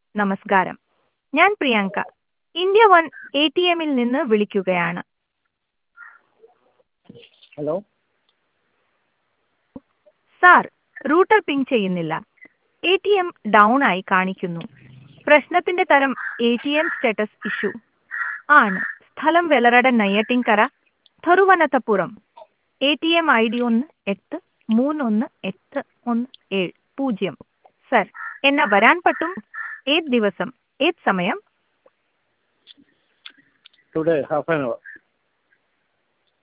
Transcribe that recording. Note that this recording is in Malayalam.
നമസ്കാരം ഞാൻ Priyanka India one A T എമ്മിൽ നിന്ന് വിളിക്കുകയാണ് ഹലോ സാർ റൂട്ടർ പിങ് ചെയ്യുന്നില്ല എ ടി എം ഡൗൺ ആയി കാണിക്കുന്നു പ്രശ്നത്തിന്റെ തരം A T M status issue ആണ് സ്ഥലം Vellarada Neyyattinkara Thiruvananthapuram A T M I D ഒന്ന് എട്ട് മൂന്നൊന്ന് എട്ട് ഒന്ന് ഏഴ് പൂജ്യം സർ എന്നെ വരാൻ പറ്റും ഏത് ദിവസം ഏത് സമയം ടുഡേ ഹാഫ് ആൻ അവർ